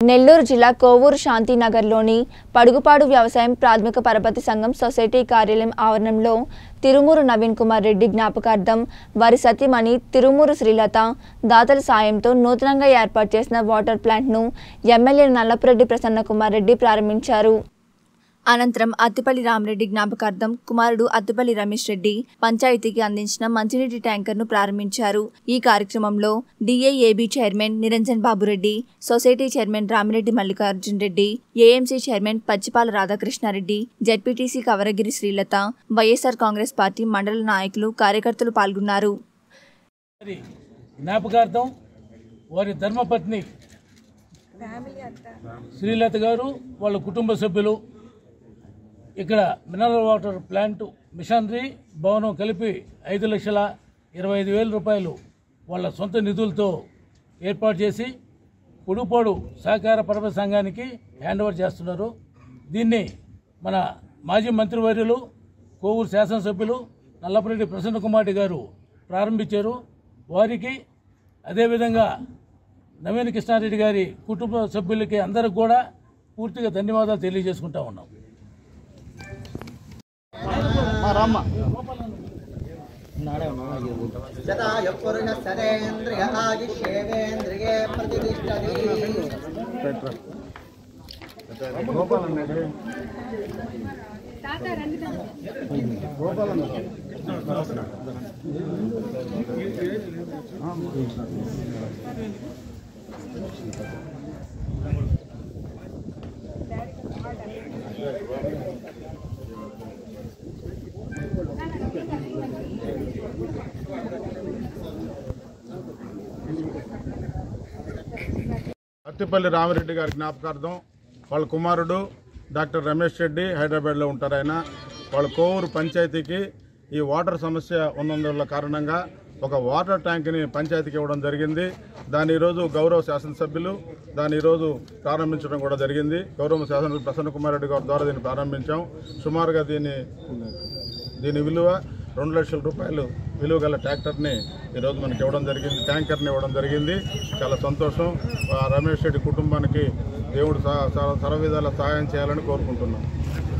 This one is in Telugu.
నెల్లూరు జిల్లా కోవూరు శాంతినగర్లోని పడుగుపాడు వ్యవసాయం ప్రాథమిక పరపతి సంఘం సొసైటీ కార్యాలయం ఆవరణంలో తిరుమూరు నవీన్ కుమార్ రెడ్డి జ్ఞాపకార్థం వారి సతీమణి తిరుమూరు శ్రీలత దాతల సాయంతో నూతనంగా ఏర్పాటు చేసిన వాటర్ ప్లాంట్ను ఎమ్మెల్యే నల్లపురెడ్డి ప్రసన్న కుమార్ రెడ్డి ప్రారంభించారు అనంతరం అత్తిపల్లి రామరెడ్డి జ్ఞాపకార్థం కుమారుడు అత్తిపల్లి రమేష్ రెడ్డి పంచాయతీకి అందించిన మంచినీటి ట్యాంకర్ను ప్రారంభించారు ఈ కార్యక్రమంలో DAAB chairman Niranjan Babureddy society chairman Ramireddy Mallikarjun Reddy AMC chairman Pachipala Radhakrishnareddy ZPTC Kavaragiri Srilatha YSR Congress party మండల నాయకులు కార్యకర్తలు పాల్గొన్నారు వారి జ్ఞాపకార్థం వారి ధర్మపత్ని శ్రీలత గారు వాళ్ళ కుటుంబ సభ్యులు ఇక్కడ మినరల్ వాటర్ ప్లాంట్ మిషనరీ భవనం కలిపి ఐదు లక్షల ఇరవై ఐదు వేల రూపాయలు వాళ్ళ సొంత నిధులతో ఏర్పాటు చేసి పొడుపాడు సహకార పరమ సంఘానికి హ్యాండ్ ఓవర్ చేస్తున్నారు దీన్ని మన మాజీ మంత్రివర్యులు కోవూరు శాసనసభ్యులు నల్లపరెడ్డి ప్రసన్న కుమార్ గారు ప్రారంభించారు వారికి అదేవిధంగా నవీన్ కృష్ణారెడ్డి గారి కుటుంబ సభ్యులకి అందరికి కూడా పూర్తిగా ధన్యవాదాలు తెలియజేసుకుంటా ఉన్నాం శతాయ పురుష సరేంద్రియ ఆయుష్యేవేంద్రియే ప్రతిష్టతి అత్తిపల్లి రామిరెడ్డి గారి జ్ఞాపకార్థం వాళ్ళ కుమారుడు డాక్టర్ రమేష్ రెడ్డి హైదరాబాద్లో ఉంటారు ఆయన వాళ్ళ కోవూరు పంచాయతీకి ఈ వాటర్ సమస్య ఉన్నందువల్ల కారణంగా ఒక వాటర్ ట్యాంక్ని పంచాయతీకి ఇవ్వడం జరిగింది దాని ఈరోజు గౌరవ శాసనసభ్యులు దాని ఈరోజు ప్రారంభించడం కూడా జరిగింది గౌరవ శాసనసభ్యులు ప్రసన్న కుమార్ రెడ్డి గారి ద్వారా దీన్ని ప్రారంభించాం సుమారుగా దీన్ని దీని విలువ రెండు లక్షల రూపాయలు విలువ గల ట్రాక్టర్ని ఈరోజు మనకి ఇవ్వడం జరిగింది ట్యాంకర్ని ఇవ్వడం జరిగింది చాలా సంతోషం ఆ రమేష్ రెడ్డి కుటుంబానికి దేవుడు స- స- సర్వ విధాల సహాయం చేయాలని కోరుకుంటున్నాం